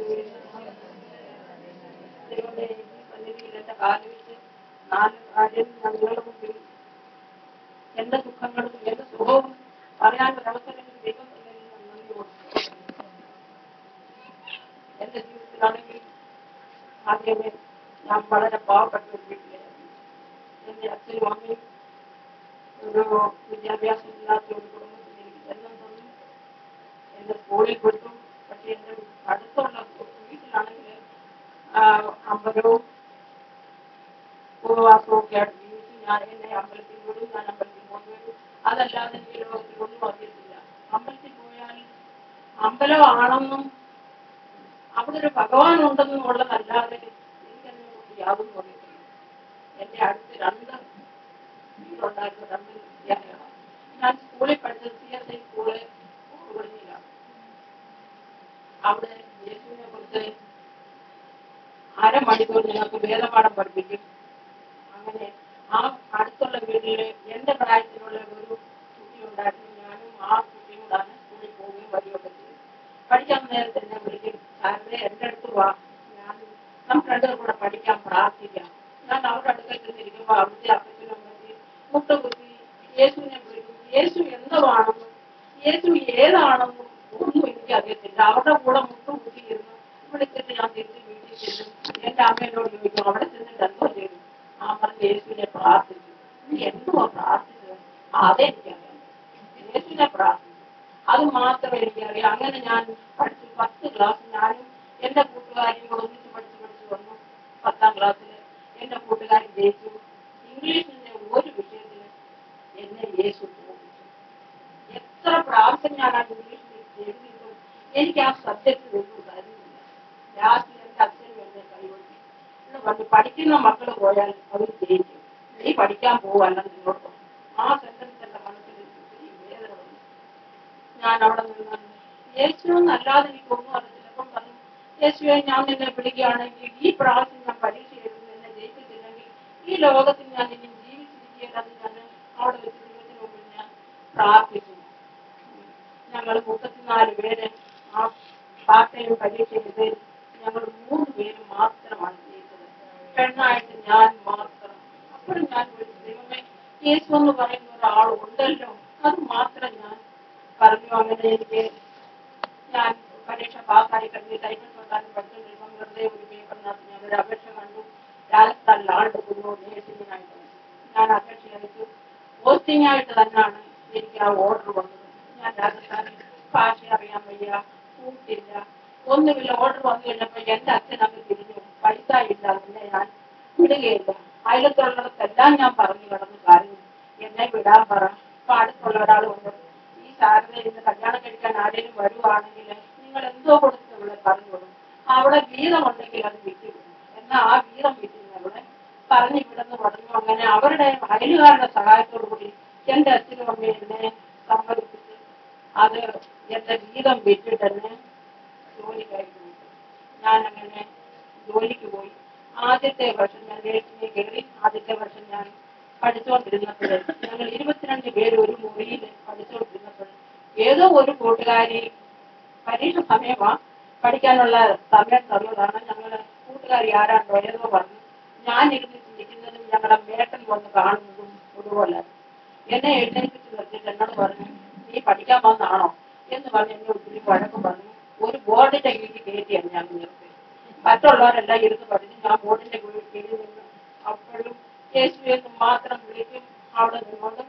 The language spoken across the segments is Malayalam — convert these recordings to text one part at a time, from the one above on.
ദൈവമേ ഈ സന്നിധിയിൽ എന്റെ കാല് വെച്ച് നാല് കാര്യം ഞങ്ങളുടെ മുമ്പിൽ എന്റെ ദുഃഖങ്ങളും എന്റെ സുഖവും പറയാൻ ഒരവസരം ദൈവം തന്നതിൽ ഞാൻ നന്ദി കൊടുക്കുന്നു. എന്റെ ജീവിതത്തിലാണെങ്കിൽ ആദ്യമേ ഞാൻ വളരെ പാവപ്പെട്ട ഒരു വീട്ടിലായിരുന്നു എന്റെ അച്ഛനും അമ്മയും ഒരു വിദ്യാഭ്യാസം ഇല്ലാത്ത ഒരു കുടുംബത്തിൽ എനിക്ക് ജന്മം തന്നു എന്റെ സ്കൂളിൽ വിട്ടു പക്ഷെ എന്റെ അടുത്തുള്ള വീട്ടിലാണെങ്കിൽ അമ്പലവും ഉപവാസവും ഒക്കെ ആയിട്ട് ജീവിച്ചു ഞാൻ എന്നെ അമ്പലത്തിൽ വിടും ഞാൻ അമ്പലത്തിൽ കൊണ്ടുവരും അതല്ലാതെ എനിക്ക് ഈ ലോകത്തിൽ ഒന്നും അറിയത്തില്ല അമ്പലത്തിൽ പോയാൽ അമ്പലമാണെന്നും അവിടെ ഒരു ഭഗവാൻ ഉണ്ടെന്നും ഉള്ളതല്ലാതെ എനിക്കതിനെ കുറിച്ച് യാതൊന്നും അറിയത്തില്ല എന്റെ അടുത്ത് രണ്ട് വീടുണ്ടായിരുന്ന രണ്ട് വിദ്യാലയങ്ങളാണ് ഞാൻ സ്കൂളിൽ പഠിച്ചത് സി എസ് ഐ സ്കൂള് കുടുങ്ങിയിലാണ് അവിടെ യേശുവിനെ കുറിച്ച് അരമണിക്കൂർ ഞങ്ങൾക്ക് വേദപാഠം പഠിപ്പിക്കും അങ്ങനെ ആ അടുത്തുള്ള വീട്ടില് എന്റെ പ്രായത്തിലുള്ള ഒരു കുട്ടി ഉണ്ടായിരുന്നു ഞാനും ആ കുട്ടിയും കൂടാണ് സ്കൂളിൽ പോവുകയും വരികയൊക്കെ ചെയ്തു പഠിക്കാൻ നേരത്തെ എന്നെ വിളിക്കും സാറിനെ എന്റെ അടുത്ത് വാ ഞാൻ നമുക്ക് രണ്ടുപേരും കൂടെ പഠിക്കാൻ പ്രാർത്ഥിക്കാം ഞാൻ അവരുടെ അടുക്കൽ ചെന്നിരിക്കുമ്പോൾ അവിടുത്തെ അപ്പച്ചനും അമ്മച്ചി മുട്ടുകുത്തി യേശുവിനെ വിളിക്കും യേശു എന്തുവാണെന്നും യേശു ഏതാണെന്നും ഒന്നും എനിക്ക് അറിയത്തില്ല അവരുടെ കൂടെ മുട്ടുകുത്തിയിരുന്നു വിളിച്ചിട്ട് ഞാൻ തിരിച്ച് വീട്ടിൽ ചെല്ലും എന്റെ അമ്മയോട് ചോദിക്കും അവിടെ ചെന്നിട്ട് എന്തോ ചെയ്തു ആ പറഞ്ഞ യേശുവിനെ പ്രാർത്ഥിച്ചു നീ എന്തുവാ പ്രാർത്ഥിച്ചത് അതെ എനിക്കറിയാം യേശുവിനെ പ്രാർത്ഥിച്ചു അത് മാത്രമേ എനിക്കറിയാം അങ്ങനെ ഞാൻ പഠിച്ചു പത്ത് ക്ലാസ് ഞാനും എന്റെ കൂട്ടുകാരിയും കൂടെ ഒന്നിച്ച് പഠിച്ച് പഠിച്ച് വന്നു പത്താം ക്ലാസ്സിൽ എന്റെ കൂട്ടുകാരി ജയിച്ചു ഇംഗ്ലീഷിന്റെ ഒരു വിഷയത്തിൽ എന്നെ യേശു തോന്നിച്ചു എത്ര പ്രാവശ്യം ഞാൻ ആ ഇംഗ്ലീഷിൽ എഴുതിയിട്ടും എനിക്ക് ആ സബ്ജക്റ്റ് ഒന്നും തരുന്നില്ല ലാസ്റ്റിൽ എന്റെ അച്ഛനും എന്നെ കൈവച്ചു എന്ന് പറഞ്ഞു പഠിക്കുന്ന മക്കൾ പോയാൽ അവർ ജയിക്കും നീ പഠിക്കാൻ പോവല്ലെന്ന് നിന്നോട് പറഞ്ഞു ആ സെന്റൻസ് എന്റെ മനസ്സിൽ ഒത്തിരി വേദന വന്നു ഞാൻ അവിടെ നിന്ന് യേശുവെന്നല്ലാതെ എനിക്കൊന്നും അറിയില്ല അപ്പം പറഞ്ഞു യേശുവെ ഞാൻ നിന്നെ വിളിക്കുകയാണെങ്കിൽ ഈ പ്രാവശ്യം ഞാൻ പരീക്ഷ എഴുതുന്ന എന്നെ ജയിച്ചിട്ടില്ലെങ്കിൽ ഈ ലോകത്തിൽ ഞാൻ ഇനി ജീവിച്ചിരിക്കുകയല്ലെന്ന് ഞാൻ അവിടെ വെച്ച് ദൈവത്തിന് മുമ്പിൽ ഞാൻ പ്രാർത്ഥിച്ചു ഞങ്ങൾ മുപ്പത്തിനാല് പേര് ആ പാർട്ടയും പരീക്ഷ എഴുതി ഞങ്ങൾ മൂന്ന് പേര് മാത്രമാണ് ജയിച്ചത് പെണ്ണായിട്ട് ഞാൻ മാത്രം അപ്പോഴും ഞാൻ വിളിച്ചു ദൈവമേ യേശു എന്ന് പറയുന്ന ഒരാൾ ഉണ്ടല്ലോ അത് മാത്രം ഞാൻ പറഞ്ഞു അങ്ങനെ എനിക്ക് ഞാൻ പരീക്ഷ പാസ്സായി കഴിഞ്ഞ് ടൈപ്പിൽ തൊട്ടാലും പഠിച്ചുകൊണ്ടിരുമ്പോൾ വെറുതെ ഒരു പേപ്പറിനകത്ത് ഞാൻ ഒരു അപേക്ഷ കണ്ടു രാജസ്ഥാനിൽ ആണ്ട് കുന്നു നേഴ്സിംഗിനായിട്ട് ഞാൻ അപേക്ഷ അയച്ചു പോസ്റ്റിംഗ് ആയിട്ട് തന്നെയാണ് എനിക്ക് ആ ഓർഡർ വന്നത് ഞാൻ രാജസ്ഥാനിൽ ഭാഷ അറിയാൻ വയ്യ കൂട്ടില്ല ഒന്നുമില്ല ഓർഡർ വന്നു കഴിഞ്ഞപ്പോൾ എന്റെ അച്ഛൻ അങ്ങ് തിരിഞ്ഞു പൈസ ഇല്ല അതിനെ ഞാൻ വിടുകയില്ല അയലത്തുള്ളിടത്തെല്ലാം ഞാൻ പറഞ്ഞു കിടന്ന് കാര്യം എന്നെ വിടാൻ പറ അപ്പൊ അടുത്തുള്ള ഒരാളുണ്ട് ഈ സാറിനെ ഇന്ന് കല്യാണം കഴിക്കാൻ ആരെങ്കിലും വരുവാണെങ്കിൽ നിങ്ങൾ എന്തോ കൊടുത്ത് ഇവിടെ പറഞ്ഞു കൊടുക്കും അവിടെ വീതം ഉണ്ടെങ്കിൽ അത് വിറ്റ് എന്നാ ആ വീതം വിറ്റില്ല അവിടെ പറഞ്ഞു വിടുന്നു പറഞ്ഞു അങ്ങനെ അവരുടെ അയലുകാരുടെ സഹായത്തോടു കൂടി എന്റെ അച്ഛനും അമ്മയും എന്നെ സമ്മതിപ്പിച്ച് അത് എന്റെ വീതം വിറ്റിട്ട് എന്നെ ജോലിക്കായിട്ട് വിട്ടു ഞാൻ അങ്ങനെ ജോലിക്ക് പോയി ആദ്യത്തെ വർഷം ഞാൻ നേഴ്സിനെ കയറി ആദ്യത്തെ വർഷം ഞാൻ പഠിച്ചുകൊണ്ടിരുന്നപ്പോൾ ഞങ്ങൾ ഇരുപത്തിരണ്ട് പേര് ഒരു മുറിയിൽ പഠിച്ചുകൊണ്ടിരുന്നപ്പോൾ ഏതോ ഒരു കൂട്ടുകാരി പരീക്ഷ സമയമാ പഠിക്കാനുള്ള സമയം തന്നതാണ് ഞങ്ങൾ കൂട്ടുകാരി ആരാണ്ടോ ഏതോ പറഞ്ഞു ഞാൻ ഇരുന്ന് ചിന്തിക്കുന്നതും ഞങ്ങളുടെ മേട്ടൻ വന്ന് കാണുന്നതും ഒരുപോലെ എന്നെ എഴുന്നേൽപ്പിച്ച് നിർത്തിയിട്ട് എന്നോട് പറഞ്ഞു നീ പഠിക്കാൻ വന്നാണോ എന്ന് പറഞ്ഞ് എന്നെ ഒത്തിരി വഴക്ക് പറഞ്ഞു ഒരു ബോർഡിന്റെ കീഴിൽ കയറ്റിയാണ് ഞാൻ നിർത്തി മറ്റുള്ളവരെല്ലാം ഇരുന്ന് പഠിച്ചു ഞാൻ ബോർഡിന്റെ കീഴിൽ നിന്ന് അപ്പോഴും യേശുവെന്ന് മാത്രം വിളിക്കും അവിടെ നിന്നുകൊണ്ട്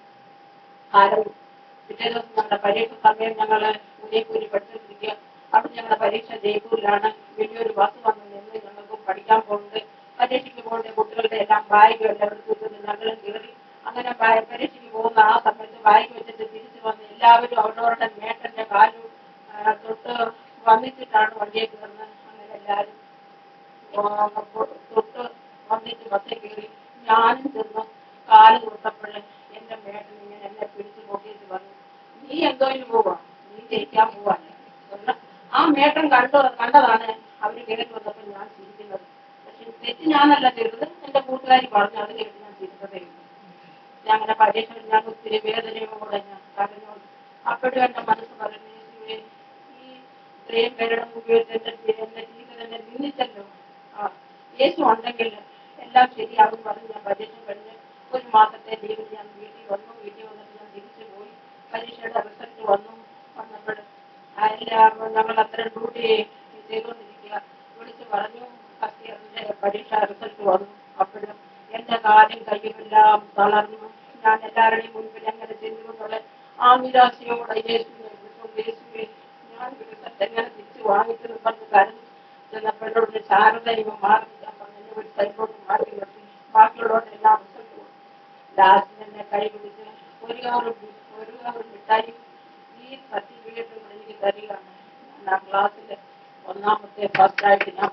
ആരും പിറ്റേ ദിവസം ഞങ്ങളുടെ പരീക്ഷ സമയം ഞങ്ങള് ഉദയപൂരി പഠിച്ചുകൊണ്ടിരിക്കുക അവിടെ ഞങ്ങളുടെ പരീക്ഷ ജയ്പൂരിലാണ് വലിയൊരു ബസ് വന്ന് നിന്ന് ഞങ്ങൾക്ക് പഠിക്കാൻ പോകുന്നത് പരീക്ഷയ്ക്ക് പോകുന്ന കുട്ടികളുടെ എല്ലാം ബാഗ് എല്ലാം എടുത്തിട്ട് ഞങ്ങളും കയറി അങ്ങനെ ബാ- പരീക്ഷയ്ക്ക് പോകുന്ന ആ സമയത്ത് ബാഗ് വെച്ചിട്ട് തിരിച്ചു വന്ന് എല്ലാവരും അവരവരുടെ മേട്ടന്റെ കാലും ആ, തൊട്ട് വന്നിച്ചിട്ടാണ് വണ്ടിയെ കയറുന്നത് അങ്ങനെ എല്ലാവരും ആ, തൊട്ട് വന്നിട്ട് ബസ്സിൽ കയറി ഞാനും ചെന്ന് കാല് തൊട്ടപ്പോഴേ എന്റെ മേട്ടൻ ഇങ്ങനെ എന്നെ പിടിച്ചു നോക്കിയിട്ട് പറഞ്ഞു നീ എന്തോയിന് പോവാ നീ ജയിക്കാൻ പോവാല്ല എന്ന് ആ മേട്ടൻ കണ്ടു കണ്ടതാണ് അവര് കേട്ട് വന്നപ്പോൾ ഞാൻ ചിരിക്കുന്നത് പക്ഷെ തെറ്റ് ഞാനല്ല ചെയ്തത് എന്റെ കൂട്ടുകാരി പറഞ്ഞു അത് കേട്ട് ഞാൻ ചിരിച്ചതേ ഉള്ളൂ ഞാൻ അങ്ങനെ പരീക്ഷ ഞാൻ ഒത്തിരി വേദനയോടെ ഞാൻ കരഞ്ഞോണ്ട് അപ്പോഴും എന്റെ മനസ്സ് പറഞ്ഞു യേശുവേ ഈ ഇത്രയും പേരുടെ മുമ്പിൽ വെച്ച് എന്റെ എന്റെ ജീവിതം എന്നെ നിന്ദിച്ചല്ലോ ആ യേശു ഉണ്ടെങ്കിൽ എല്ലാം ശരിയാകും പറഞ്ഞ് ഞാൻ പരീക്ഷ കഴിഞ്ഞ് ഒരു മാസത്തെ ലീവിൽ ഞാൻ വീട്ടിൽ വന്നു വീട്ടിൽ വന്നിട്ട് ഞാൻ തിരിച്ചു പോയി പരീക്ഷയുടെ റിസൾട്ട് വന്നു വന്നപ്പോൾ എല്ലാം ഞങ്ങൾ അത്ര ഡ്യൂട്ടി ചെയ്തുകൊണ്ടിരിക്കുക വിളിച്ച് പറഞ്ഞു ഫസ്റ്റ് ഇയറിന്റെ പരീക്ഷ റിസൾട്ട് വന്നു അപ്പോഴും എന്റെ കാലും കയ്യുമെല്ലാം തളർന്നു ഞാൻ എല്ലാവരുടെയും മുൻപിൽ എങ്ങനെ ചെന്നുകൊണ്ടുള്ള ആ നിരാശയോടെ യേശുവിനെ വിളിച്ചുകൊണ്ട് യേശുവെ ഞാൻ റിസൾട്ട് എങ്ങനെ തിരിച്ചു വാങ്ങിച്ചെന്ന് പറഞ്ഞ് കരഞ്ഞു ചെന്നപ്പോഴോട് ശാരദയും മാറി ഞാൻ പറഞ്ഞു എന്നെ ഒരു സൈഡിലോട്ട് മാറി നിർത്തി ബാക്കിയുള്ളവരുടെ എല്ലാം റിസൾട്ട് കൊടുത്തു ലാസ്റ്റ് എന്നെ കൈ പിടിച്ച് ഒരു കവർ ഒരു കവർ മിഠായി ഈ സർട്ടിഫിക്കറ്റും കൂടെ എനിക്ക് തരികയാണ് ഞാൻ ആ ക്ലാസ്സിൽ ഒന്നാമത്തെ ഫസ്റ്റ് ആയിട്ട് ഞാൻ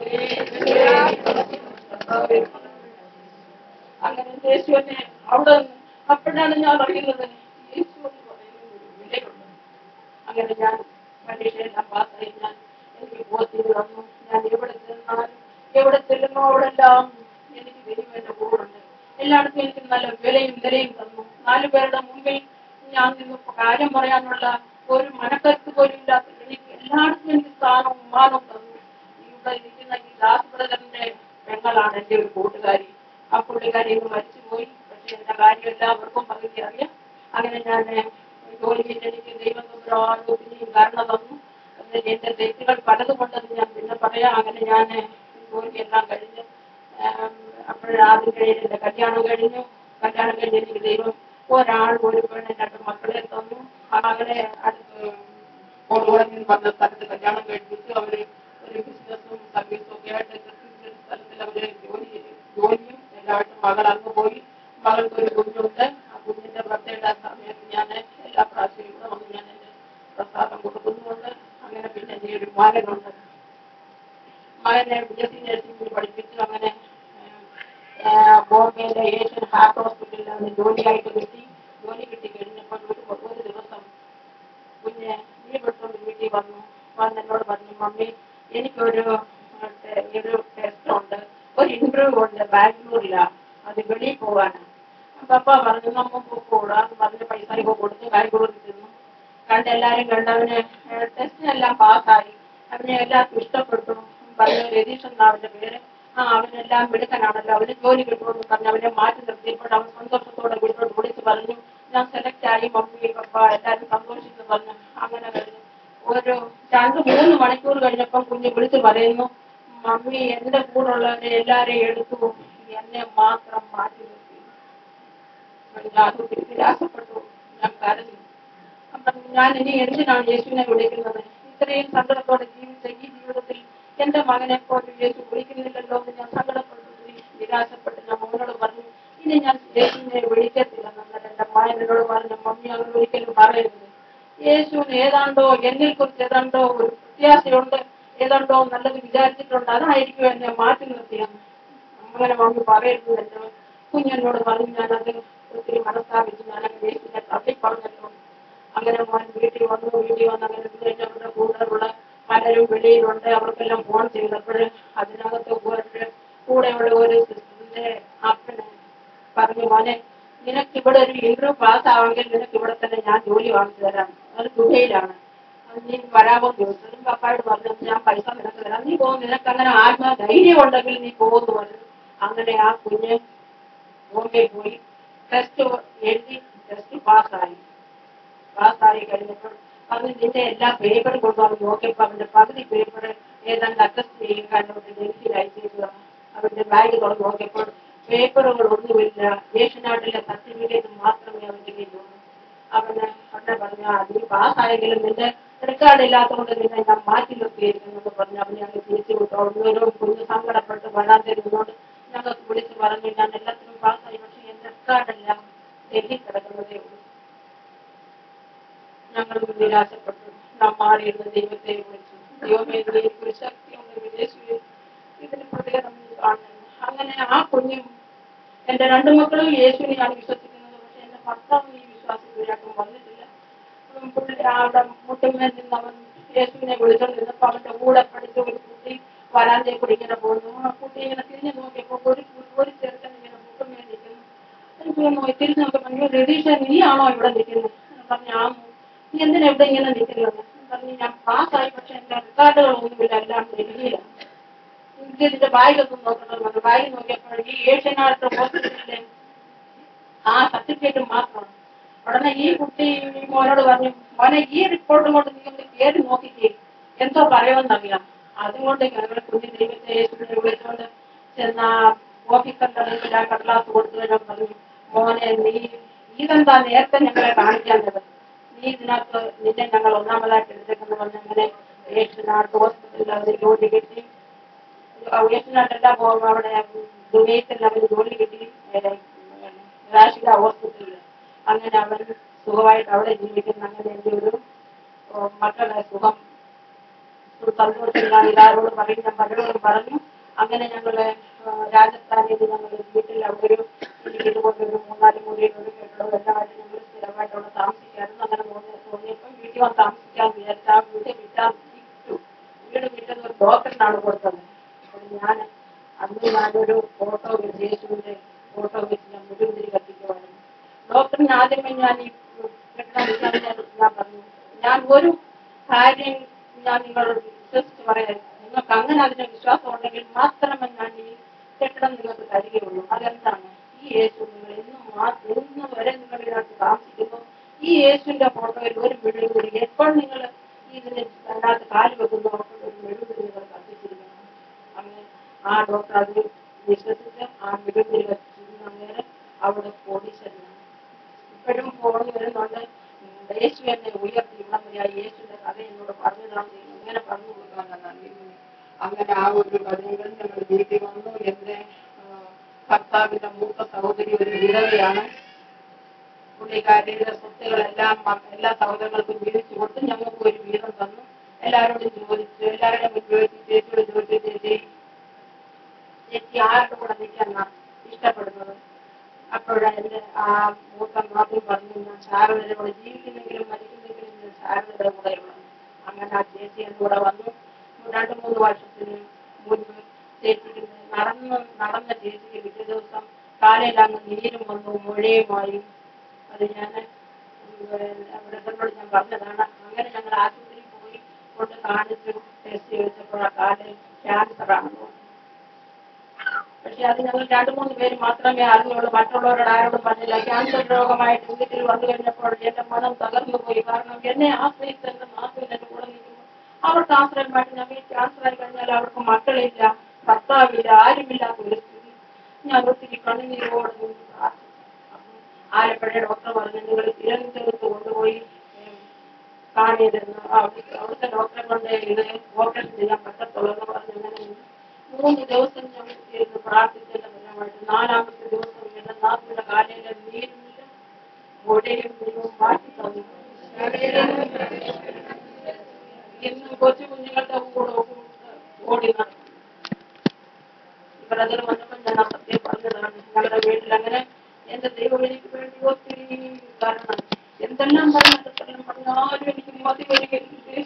വന്നു അങ്ങനെ യേശുവിനെ അവിടെ അപ്പോഴാണ് ഞാൻ അറിയുന്നത് യേശു എന്ന് പറയുന്ന ഒരു വിലയുണ്ട് അങ്ങനെ ഞാൻ പരീക്ഷയെല്ലാം പാസ്സായി ഞാൻ എനിക്ക് ബോധ്യം വന്നു ഞാൻ എവിടെ ചെന്നാലും എവിടെ ചെല്ലുന്നോ അവിടെല്ലാം എനിക്ക് ദൈവം എന്റെ കൂടെ എല്ലായിടത്തും എനിക്ക് നല്ല വിലയും നിലയും തന്നു നാലു പേരുടെ മുമ്പിൽ ഞാൻ നിന്ന് കാര്യം പറയാനുള്ള ഒരു മനക്കരുത്ത് പോലും ഇല്ലാത്ത എനിക്ക് എല്ലായിടത്തും എനിക്ക് സ്ഥാനവും മാനവും തന്നു ഇവിടെ ഇരിക്കുന്ന ഈ ദാസ് ബ്രദറിന്റെ പെങ്ങളാണ് എന്റെ ഒരു കൂട്ടുകാരി ആ പുള്ളിക്കാരി ഇന്ന് മരിച്ചുപോയി പക്ഷെ എന്റെ കാര്യം എല്ലാവർക്കും പകുതി അറിയാം അങ്ങനെ ഞാൻ ജോലിയിൽ എനിക്ക് ദൈവം തമ്പുരാനോ പിന്നെയും കാരണം തന്നു എന്നിട്ട് എന്റെ തെറ്റുകൾ പലതുകൊണ്ടെന്ന് ഞാൻ പിന്നെ പറയാം അങ്ങനെ ഞാൻ ജോലിയെല്ലാം കഴിഞ്ഞ് അപ്പോഴാദ്യം കഴിഞ്ഞ് എന്റെ കല്യാണം കഴിഞ്ഞു കല്യാണം കഴിഞ്ഞ് എനിക്ക് ദൈവം ഒരാൾ ഒരു പെണ്ണ് രണ്ട് മക്കളെ തന്നു അങ്ങനെ അടുത്ത് കോളോളിൽ വന്ന സ്ഥലത്ത് കല്യാണം കഴിപ്പിച്ചു അവര് ഒരു ബിസിനസ്സും സർവീസും ഒക്കെ ആയിട്ട് കൃത്യ സ്ഥലത്തിൽ അവര് ജോലി ചെയ്തു. ജോലിയും എല്ലാവരും മകൾ അങ്ങ് പോയി മകൾക്ക് ഒരു കുഞ്ഞുണ്ട് ആ കുഞ്ഞിന്റെ ബർത്ത്ഡേ സമയത്ത് ഞാൻ എല്ലാ പ്രാവശ്യവും ഇവിടെ വന്ന് ഞാൻ എന്റെ പ്രസാദം കൊടുക്കുന്നുണ്ട് അങ്ങനെ പിന്നെ എൻ്റെ ഒരു മകനുണ്ട് മകനെ ബി എസ് സി നഴ്സിംഗിൽ പഠിപ്പിച്ചു അങ്ങനെ ബോംബെയിലെ ഏഷ്യൻ ഹാർട്ട് ഹോസ്പിറ്റലിൽ അവന് ജോലിയായിട്ട് കിട്ടി ജോലി കിട്ടി കഴിഞ്ഞപ്പോൾ ഒരു ഒരു ദിവസം കുഞ്ഞ് നീ വിട്ടുകൊണ്ട് വീട്ടിൽ വന്നു വന്ന് എന്നോട് പറഞ്ഞു മമ്മി എനിക്കൊരു മറ്റേ ഒരു ടെസ്റ്റ് ഉണ്ട് ഒരു ഇന്റർവ്യൂ ഉണ്ട് ബാംഗ്ലൂരിലാണ് അത് വെളിയിൽ പോകാനാണ് പപ്പ പറഞ്ഞു നമ്മ പോകൂടാ എന്ന് പറഞ്ഞ് പൈസ ഒക്കെ കൊടുത്ത് ബാംഗ്ലൂരിൽ ചെന്നു കണ്ട് എല്ലാരും കണ്ടവന് ടെസ്റ്റിനെല്ലാം പാസ്സായി അവനെ എല്ലാവർക്കും ഇഷ്ടപ്പെട്ടു പറഞ്ഞു രതീഷ് എന്നാ അവന്റെ പേര് ആ അവനെല്ലാം മിടുക്കനാണല്ലോ അവന് ജോലി കിട്ടുമെന്ന് പറഞ്ഞ് അവനെ മാറ്റി നിർത്തിയപ്പോൾ അവൻ സന്തോഷത്തോടെ വീട്ടിലോട്ട് വിളിച്ച് പറഞ്ഞു ഞാൻ സെലക്ട് ആയി മമ്മി പപ്പ എല്ലാരും സന്തോഷിച്ചു പറഞ്ഞു അങ്ങനെ കഴിഞ്ഞു ഒരു രണ്ട് മൂന്ന് മണിക്കൂർ കഴിഞ്ഞപ്പം കുഞ്ഞ് വിളിച്ച് പറയുന്നു മമ്മി എന്റെ കൂടെയുള്ളവരെ എല്ലാരെയും എടുത്തു എന്നെ മാത്രം മാറ്റി നിർത്തി ഞാൻ ഒത്തിരി നിരാശപ്പെട്ടു ഞാൻ കരഞ്ഞു അപ്പം ഞാൻ ഇനി എന്തിനാണ് യേശുവിനെ വിളിക്കുന്നത് ഇത്രയും സങ്കടത്തോടെ ജീവിച്ച ഈ ജീവിതത്തിൽ എന്റെ മകനെ പോലെ യേശു വിളിക്കുന്നില്ലല്ലോ എന്ന് ഞാൻ സങ്കടപ്പെട്ടു നിരാശപ്പെട്ട് ഞാൻ മോനോട് പറഞ്ഞു ഇനി ഞാൻ യേശുവിനെ വിളിക്കത്തില്ല എന്നാൽ എന്റെ മകൻ എന്നോട് പറഞ്ഞു മമ്മി അങ്ങനെ ഒരിക്കലും പറയരുത് യേശുവിന് ഏതാണ്ടോ എന്നെ കുറിച്ച് ഏതാണ്ടോ ഒരു പ്രത്യാശയുണ്ട് ഏതാണ്ടോ നല്ലത് വിചാരിച്ചിട്ടുണ്ട് അതായിരിക്കും എന്നെ മാറ്റി നിർത്തിയെന്ന് അങ്ങനെ മമ്മി പറയരുത് എന്റെ കുഞ്ഞെന്നോട് പറഞ്ഞു ഞാനത് ഒത്തിരി മനസ്സാപിച്ചു ഞാൻ അങ്ങനെ യേശുവിനെ തള്ളി പറഞ്ഞല്ലോ അങ്ങനെ മോൻ വീട്ടിൽ വന്നു വീട്ടിൽ വന്ന് അങ്ങനെ പിന്നെ അവരുടെ കൂടെയുള്ള പലരും വെളിയിലുണ്ട് അവർക്കെല്ലാം ഫോൺ ചെയ്തപ്പോൾ അതിനകത്ത് ഒരു കൂടെയുള്ള ഒരു സിസ്റ്ററിന്റെ അപ്പന് പറഞ്ഞു മോനെ നിനക്ക് ഇവിടെ ഒരു ഇന്റർവ്യൂ പാസ് ആവെങ്കിൽ നിനക്ക് ഇവിടെ തന്നെ ഞാൻ ജോലി വാങ്ങിച്ചു തരാം അത് ദുബൈയിലാണ് അത് നീ വരാമോ ചോദിച്ചു പപ്പായോട് പറഞ്ഞു ഞാൻ പൈസ നിനക്ക് തരാം നീ പോകും നിനക്ക് അങ്ങനെ ആത്മധൈര്യം ഉണ്ടെങ്കിൽ നീ പോകുന്നു പറഞ്ഞു അങ്ങനെ ആ കുഞ്ഞ് ബോംബെ പോയി ടെസ്റ്റ് എഴുതി ടെസ്റ്റ് പാസ്സായി പാസ്സായി കഴിഞ്ഞപ്പോൾ പറഞ്ഞു നിന്റെ എല്ലാ പേപ്പറും കൊണ്ടുവന്ന് നോക്കിയപ്പോൾ അവന്റെ പകുതി പേപ്പർ ഏതാണ്ട് അഡ്ജസ്റ്റ് ചെയ്യാനോട്ട് ഡൽഹിയിൽ അയച്ചേക്കുക അവന്റെ ബാഗ് തുറന്ന് നോക്കിയപ്പോൾ പേപ്പറുകൾ ഒന്നുമില്ല ഏഷ്യനാട്ടിലെ സർട്ടിഫിക്കറ്റ് മാത്രമേ അവന്റെ കയ്യിലുള്ളൂ അവന് അവനെ പറഞ്ഞ നീ പാസ്സായെങ്കിലും നിന്റെ റെക്കോർഡ് ഇല്ലാത്തതുകൊണ്ട് നിന്നെ ഞാൻ മാറ്റി നിർത്തിയിരിക്കുന്നു പറഞ്ഞ് അവനെ അങ്ങ് തിരിച്ചു വിട്ടു ഓരോ കുഞ്ഞ് സങ്കടപ്പെട്ട് വരാൻ തരുന്നതുകൊണ്ട് ഞങ്ങൾക്ക് വിളിച്ച് പറഞ്ഞു ഞാൻ എല്ലാത്തിനും പാസ്സായി പക്ഷെ എന്റെ റെക്കോർഡെല്ലാം ഡൽഹി കിടക്കുന്നതേ ഉള്ളൂ ഞങ്ങൾ നിരാശപ്പെട്ടു നാം മാറിയിരുന്ന ദൈവത്തെ വിളിച്ചു ദൈവമേ ഒരു ശക്തിയുണ്ട് വിദേശിയെ ഇതിന് പ്രതികരണം നീ കാണണം അങ്ങനെ ആ കുഞ്ഞും എന്റെ രണ്ടു മക്കളും യേശുവിനെയാണ് വിശ്വസിക്കുന്നത് പക്ഷെ എന്റെ ഭർത്താവ് ഈ വിശ്വാസം ഇതുവരെയായിട്ടും വന്നിട്ടില്ല ഉം പുള്ളി അവിടെ മുട്ടുമേൽ നിന്ന് അവൻ യേശുവിനെ വിളിച്ചോണ്ടിരുന്നപ്പോ അവന്റെ കൂടെ പഠിച്ച ഒരു കുട്ടി വരാന്തേ കൂടി ഇങ്ങനെ പോകുന്നു ആ കുട്ടി ഇങ്ങനെ തിരിഞ്ഞു നോക്കിയപ്പോ ഒരു കു- ഒരു ചെറുക്കൻ ഇങ്ങനെ മുട്ടുമേൽ നിൽക്കുന്നു എനിക്ക് നോക്കി തിരിഞ്ഞു നോക്കിയപ്പോ പറഞ്ഞു രതീഷ നീയാണോ ഇവിടെ നിൽക്കുന്നത് ഞാൻ പറഞ്ഞു ആമോ നീ എന്തിനാ ഇവിടെ ഇങ്ങനെ നിൽക്കുന്നത് പറഞ്ഞു ഞാൻ പാസ്സായി പക്ഷെ എന്റെ റെക്കാർഡുകൾ ഒന്നുമില്ല എല്ലാം ഡൽഹിയിലാണ് എനിക്ക് ഇതിന്റെ ബാഗൊന്നും നോക്കണം പറഞ്ഞു ബാഗ് നോക്കിയപ്പോൾ ഈ ഏഷ്യനായിട്ട് ഹോസ്പിറ്റലിലെ ആ സർട്ടിഫിക്കറ്റ് മാത്രമാണ് ഉടനെ ഈ കുട്ടി ഈ മോനോട് പറഞ്ഞു മോനെ ഈ റിപ്പോർട്ടും കൊണ്ട് നീ ഒന്ന് കയറി നോക്കിക്കേ എന്തോ പറയുമെന്നറിയാം അതുകൊണ്ട് ഞങ്ങൾ കുഞ്ഞു ദൈവത്തെ യേശുവിനെ വിളിച്ചുകൊണ്ട് ചെന്ന ഓഫീസറിന്റെ മുമ്പിൽ ആ കടലാസ് കൊടുത്തു ഞാൻ പറഞ്ഞു മോനെ നീ ഇതെന്താ നേരത്തെ ഞങ്ങളെ കാണിക്കാഞ്ഞത് നീ ഇതിനകത്ത് നിന്നെ ഞങ്ങൾ ഒന്നാമതായിട്ട് എടുത്തേക്കെന്ന് പറഞ്ഞ് അങ്ങനെ ഏഷ്യനാട്ട് ഹോസ്പിറ്റലിൽ അവർ ജോലി കിട്ടി ഏഷ്യനാട്ടെല്ലാം പോകുമ്പോൾ അവിടെ ദുബൈത്തിൽ അവർ ജോലി കിട്ടി ഏഹ്, രാഷിക ഹോസ്പിറ്റലിൽ അങ്ങനെ അവർ സുഖമായിട്ട് അവിടെ ജീവിക്കുന്ന അങ്ങനെ എൻ്റെ ഒരു ഏഹ്, മക്കളുടെ സുഖം ഒരു സന്തോഷം ഞാൻ എല്ലാവരോടും പറയും ഞാൻ പലരോടും പറഞ്ഞു അങ്ങനെ ഞങ്ങള് ഏഹ്, രാജസ്ഥാനിൽ ഞങ്ങൾ വീട്ടിൽ അവിടെ ഒരു എനിക്ക് ഇതുപോലെ ഒരു മൂന്നാല് മുറിയിൽ ഒരു കെട്ടിടവും എല്ലാമായിട്ട് ഞങ്ങൾ സ്ഥിരമായിട്ട് അവിടെ താമസിക്കായിരുന്നു അങ്ങനെ തോന്നി തോന്നിയപ്പോൾ വീട്ടിൽ വന്ന് താമസിക്കാൻ വിചാരിച്ച ആ വീട് വിറ്റാൻ വിറ്റു വീട് വിറ്റത് ഒരു ഡോക്ടറിനാണ് കൊടുത്തത് അപ്പോൾ ഞാൻ അന്ന് ഞാനൊരു ഫോട്ടോ വെച്ച് യേശുവിന്റെ ഫോട്ടോ വെച്ച് ഞാൻ മുഴുവൻ കത്തിക്കുവായിരുന്നു ഡോക്ടറിന് ആദ്യമേ ഞാൻ ഈ കെട്ടിടം വിൽക്കാൻ ഞാൻ പറഞ്ഞു ഞാൻ ഒരു കാര്യം ഞാൻ നിങ്ങളോട് വിശ്വസിച്ച് പറയാം നിങ്ങൾക്ക് അങ്ങനെ അതിന് വിശ്വാസം ഉണ്ടെങ്കിൽ മാത്രമേ ഞാൻ ഈ കെട്ടിടം നിങ്ങൾക്ക് തരികയുള്ളൂ അതെന്താണ് ഈ യേശു നിങ്ങൾ എന്നും മാ- എന്ന് വരെ നിങ്ങൾ ഇതിനകത്ത് താമസിക്കുന്നു ഈ യേശുവിന്റെ ഫോട്ടോയിൽ ഒരു മെഴുകുതിരി എപ്പോൾ നിങ്ങൾ ഇതിന് അതിനകത്ത് കാല് വെക്കുന്നു അപ്പോൾ ഒരു മെഴുകുതിരി നിങ്ങൾ കത്തിച്ചിരിക്കണം അങ്ങനെ ആ ഡോക്ടർ അതിൽ വിശ്വസിച്ച് ആ മെഴുകുതിരി കത്തിച്ചിരുന്ന നേരം അവിടെ കോടീശ്വരനാണ് ഇപ്പോഴും ഫോൺ വരുന്നുണ്ട് ഉം, യേശു എന്നെ ഉയർത്തി ഇവിടം വരെ ആ യേശുവിന്റെ കഥ എന്നോട് പറഞ്ഞു തന്നെ ഇങ്ങനെ പറഞ്ഞു കൊടുക്കാനാണ് അറിയുന്നത് അങ്ങനെ ആ ഒരു കഥകൾ ഞങ്ങൾ വീട്ടിൽ വന്നു എന്റെ ആ, ഭർത്താവിന്റെ മൂത്ത സഹോദരി ഒരു വിധവയാണ് പുള്ളിക്കാരിയുടെ സ്വത്തുകളെല്ലാം മ- എല്ലാ സഹോദരങ്ങൾക്കും വീതിച്ചു കൊടുത്ത് ഞങ്ങൾക്ക് ഒരു വീതം തന്നു എല്ലാവരോടും ചോദിച്ചു എല്ലാവരുടെയും മുന്നിൽ ചോദിച്ചു ചേച്ചിയോട് ചോദിച്ചു ചേച്ചി ചേച്ചി ആരുടെ കൂടെ നിൽക്കാനാ ഇഷ്ടപ്പെടുന്നത് അപ്പോഴാണ് എന്റെ ആ മൂത്ത മാപ്പിൽ പറഞ്ഞു ഞാൻ ശാരദയുടെ കൂടെ ജീവിക്കുന്നെങ്കിലും മരിക്കുന്നെങ്കിലും ഞാൻ ശാരദയുടെ കൂടെയുള്ളത് അങ്ങനെ ആ ചേച്ചി എൻ്റെ കൂടെ വന്നു രണ്ട് മൂന്ന് വർഷത്തിന് മുൻപ് ചേച്ചിക്ക് നടന്ന് നടന്ന ചേച്ചിക്ക് പിറ്റേ ദിവസം കാലയിൽ അങ്ങ് നീരും വന്നു മുഴയുമായി അത് ഞാൻ വൃദ്ധനോട് ഞാൻ പറഞ്ഞതാണ് അങ്ങനെ ഞങ്ങൾ ആശുപത്രിയിൽ പോയി കൊണ്ട് കാണിച്ചു ടെസ്റ്റ് ചോദിച്ചപ്പോൾ ആ കാലിൽ ക്യാൻസർ ആണെന്ന് പറഞ്ഞു പക്ഷെ അത് ഞങ്ങൾ രണ്ടു മൂന്ന് പേര് മാത്രമേ അറിഞ്ഞുള്ളൂ മറ്റുള്ളവരോട് ആരോടും പറഞ്ഞില്ല ക്യാൻസർ രോഗമായിട്ട് വീട്ടിൽ വന്നു കഴിഞ്ഞപ്പോൾ എന്റെ മനം തകർന്നു പോയി കാരണം എന്നെ ആശ്രയിച്ച് എന്റെ നാട്ടിൽ എന്റെ കൂടെ നിൽക്കുമ്പോൾ അവർക്ക് ആശ്രയമായിട്ട് ഞങ്ങൾ ഈ ക്യാൻസർ ആയി കഴിഞ്ഞാൽ അവർക്ക് മക്കളില്ല ഭർത്താവില്ല ആരുമില്ലാത്ത ഒരു സ്ഥിതി ഞാൻ ഒത്തിരി കണ്ണുനീരോടെ നിന്ന് പ്രാർത്ഥിച്ചു അപ്പം ആലപ്പുഴ ഡോക്ടർ പറഞ്ഞു നിങ്ങൾ തിരുവനന്തപുരത്ത് കൊണ്ടുപോയി ഉം, കാണിയതെന്ന് അവിടുത്തെ അവിടുത്തെ ഡോക്ടറെ കൊണ്ട് ഇത് ഓപ്പറേഷൻ ചെയ്യാൻ പറ്റത്തുള്ളൂ എന്ന് പറഞ്ഞു അങ്ങനെ മൂന്ന് ദിവസം ഞങ്ങൾ ഇരുന്ന് പ്രാർത്ഥിച്ചതിന്റെ ഫലമായിട്ട് നാലാമത്തെ ദിവസം എന്റെ നാട്ടിലെ കാലയിലെ നീരുമില്ല മുടയും ദൈവം മാറ്റി തന്നു ഇന്നും കൊച്ചു കുഞ്ഞുങ്ങളുടെ കൂടെ ഓടി നടക്കും ഇവരതിൽ വന്നപ്പോൾ ഞാൻ ആ സത്യം പറഞ്ഞതാണ് ഞങ്ങളുടെ വീട്ടിൽ അങ്ങനെ എന്റെ ദൈവം എനിക്ക് വേണ്ടി ഒത്തിരി കാരണം എന്തെല്ലാം പറഞ്ഞിട്ടെല്ലാം പറഞ്ഞാലും എനിക്ക് മതി വരികയില്ല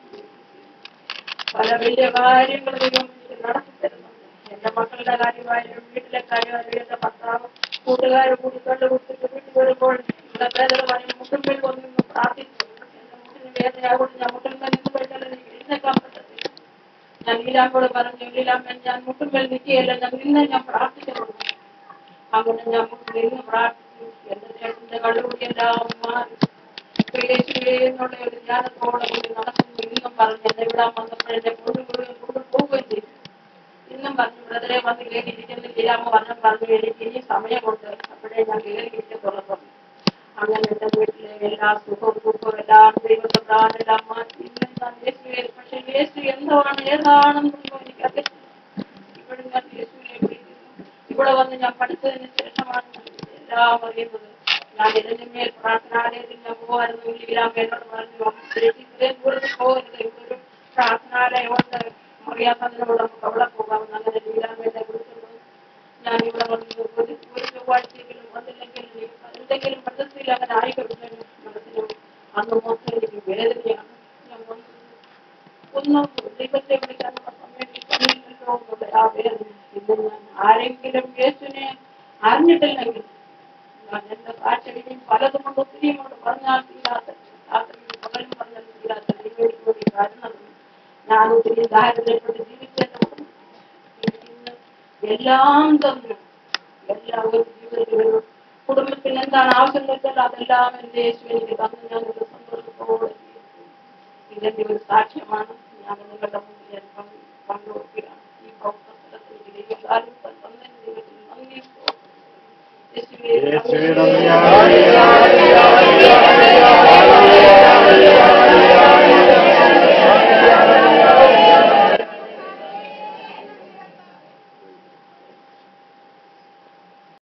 പല വലിയ കാര്യങ്ങൾ ദൈവം എനിക്ക് നടത്തി തരുന്നുണ്ട് എന്റെ മക്കളുടെ കാര്യമായാലും വീട്ടിലെ കാര്യമായാലും എന്റെ ഭർത്താവ് കൂട്ടുകാർ കൂടി കണ്ടുകൊടുത്തിട്ട് വീട്ടിൽ വരുമ്പോൾ ഇവിടെ വേദന പറയും മുട്ടുമ്പിൽ വന്നു പ്രാർത്ഥിച്ചു എന്റെ മുട്ടിന് വേദനയാകൊണ്ട് ഞാൻ മുട്ടിൽ നിന്ന് കഴിഞ്ഞാൽ എനിക്ക് എഴുന്നേക്കാൻ പറ്റത്തില്ല ഞാൻ ലീലാമ്മോട് പറഞ്ഞു ലീലാമ്മ ഞാൻ മുട്ടുമ്പിൽ നിൽക്കുകയല്ല ഞാൻ നിന്ന് ഞാൻ പ്രാർത്ഥിക്കുന്നു അങ്ങനെ ഞാൻ മുട്ടിൽ നിന്ന് പ്രാർത്ഥിച്ചു എന്റെ ചേട്ടന്റെ കള്ളുകൂടിയെല്ലാം മാറി യേശുവേ എന്നുള്ള ഒരു ധ്യാനത്തോടെ കൂടി നടക്കുന്നു ഇന്നും പറഞ്ഞു എന്നെ വിടാൻ വന്നപ്പോൾ എന്നെ കൊണ്ടു കൊണ്ടു പോവുകയും ചെയ്തു ഇന്നും പറഞ്ഞു ബ്രദറെ വന്ന് കയറിയിരിക്കുന്ന ലീലാമ്മ പറഞ്ഞു പറഞ്ഞു എനിക്ക് ഇനി സമയമുണ്ട് അപ്പോഴേ ഞാൻ കയറിയിരിക്കത്തുള്ളൂ പറഞ്ഞു അങ്ങനെ എന്റെ വീട്ടിലെ എല്ലാ സുഖവും ദുഃഖവും എല്ലാം ദൈവത്തെല്ലാം മാറ്റി ഇന്നും ഞാൻ യേശുവെ പക്ഷെ യേശു എന്താണ് ഏതാണെന്നൊന്നും എനിക്കറിയില്ല ഇപ്പോഴും ഞാൻ യേശുവിനെ വിളിക്കുന്നു ഇവിടെ വന്ന് ഞാൻ പഠിച്ചതിന് ശേഷമാണ് ഞാൻ എല്ലാം അറിയുന്നത് ഞാൻ ഇതിന്മേൽ പ്രാർത്ഥനാലയത്തിൽ ഞാൻ പോകുമായിരുന്നു ലീലാമ്മ എന്നോട് പറഞ്ഞു ഇത്രയും ദൂരത്ത് പോകരുത് ഇവിടെ ഒരു പ്രാർത്ഥനാലയമുണ്ട് അറിയാത്തതിനോട് നമുക്ക് അവിടെ പോകാമെന്ന് അങ്ങനെ ലീലാമ്മയെ വിളിച്ചുകൊണ്ട് ഞാൻ ഇവിടെ വന്ന് ഒരു ഒരു ചൊവ്വാഴ്ചയെങ്കിലും വന്നില്ലെങ്കിൽ എന്തെങ്കിലും പദ്ധതിയിൽ അങ്ങനെ ആയിക്കോട്ടെ മനസ്സിന് അന്ന് മൊത്തം എനിക്ക് വേദനയാണ് ഞാൻ വന്നത് ഒന്നും ദൈവത്തെ വിളിക്കാനുള്ള സമയം കിട്ടുന്നില്ലല്ലോ എന്നുള്ള ആ വേദന ഇന്ന് ഞാൻ ആരെങ്കിലും യേശുവിനെ അറിഞ്ഞിട്ടില്ലെങ്കിൽ ഞാൻ എന്റെ സാക്ഷിയും പലതും കൊണ്ട് ഒത്തിരിയും കൊണ്ട് പറഞ്ഞാൽ തീരാത്ത രാത്രിയും പകലും പറഞ്ഞാൽ ഇല്ലാത്ത ദൈവം എനിക്ക് വേണ്ടി കാരണം ഞാൻ ഒത്തിരി ദാരിദ്ര്യപ്പെട്ട് ജീവിച്ചതിന്റെ കുടുംബം എനിക്ക് ഇന്ന് എല്ലാം തന്നു എല്ലാവരും ജീവിതത്തിൽ ഒരു കുടുംബത്തിന് എന്താണ് ആവശ്യം വെച്ചാൽ അതെല്ലാം എന്റെ യേശു എനിക്ക് തന്നു ഞാൻ ഒരു സന്തോഷത്തോടെ ജീവിക്കുന്നു. ഇതിന്റെ ഒരു സാക്ഷ്യമാണ് ഞാൻ നിങ്ങളുടെ മുമ്പിൽ ഞാൻ പങ്കു- പങ്കുവെക്കുകയാണ് ഈ ഭൗതസ്ഥലത്തിൽ ദൈവം കാലത്ത് തന്നതിന് ദൈവത്തിന് നന്ദി സ്തോത്രം. യേശുവേ, യേശുവേ നന്ദി. നന്ദി.